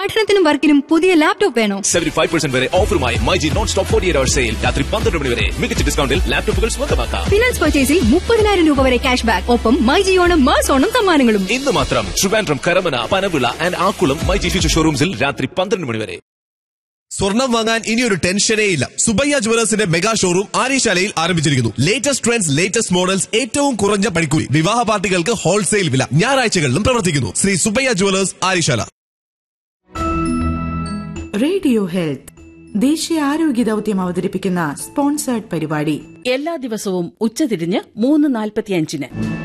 പഠനത്തിനും വർക്കിനും പുതിയ ലാപ്ടോപ്പ് വേണോ സെവന്റി ഫൈവ് പെർസെന്റ് വരെ ഓഫറുമായി myG non stop forty eight hour sale രാത്രി പന്ത്രണ്ട് മണി വരെ മികച്ച ഡിസ്കൗണ്ടിൽ ലാപ്ടോപ്പുകൾ സ്വന്തമാക്കാം ഫിനാൻസ് പർച്ചേസിൽ മുപ്പതിനായിരം രൂപ വരെ ക്യാഷ് ബാക്ക് ഒപ്പം മൈജി ഓണം മാസ് ഓണം സമ്മാനങ്ങളും ഇന്ന് മാത്രം Trivandrum Karamana Panavila and Akkulam myG future ഷോറൂംസിൽ രാത്രി പന്ത്രണ്ട് മണി വരെ സ്വർണം വാങ്ങാൻ ഇനി ഒരു ടെൻഷനേ ഇല്ല സുബയ്യ ജുവലേഴ്സിന്റെ മെഗാ ഷോറൂം ആര്യശാലയിൽ ആരംഭിച്ചിരിക്കുന്നു ലേറ്റസ്റ്റ് ട്രെൻഡ്സ് ലേറ്റസ്റ്റ് മോഡൽസ് ഏറ്റവും കുറഞ്ഞ പണിക്കൂലി വിവാഹ പാർട്ടികൾക്ക് ഹോൾസെയിൽ വില ഞായറാഴ്ചകളിലും പ്രവർത്തിക്കുന്നു Shri Subbaiah jewellers Aryasala radio health ദേശീയ ആരോഗ്യ ദൗത്യം അവതരിപ്പിക്കുന്ന സ്പോൺസേർഡ് പരിപാടി എല്ലാ ദിവസവും ഉച്ചതിരിഞ്ഞ് മൂന്ന് നാൽപ്പത്തിയഞ്ചിന്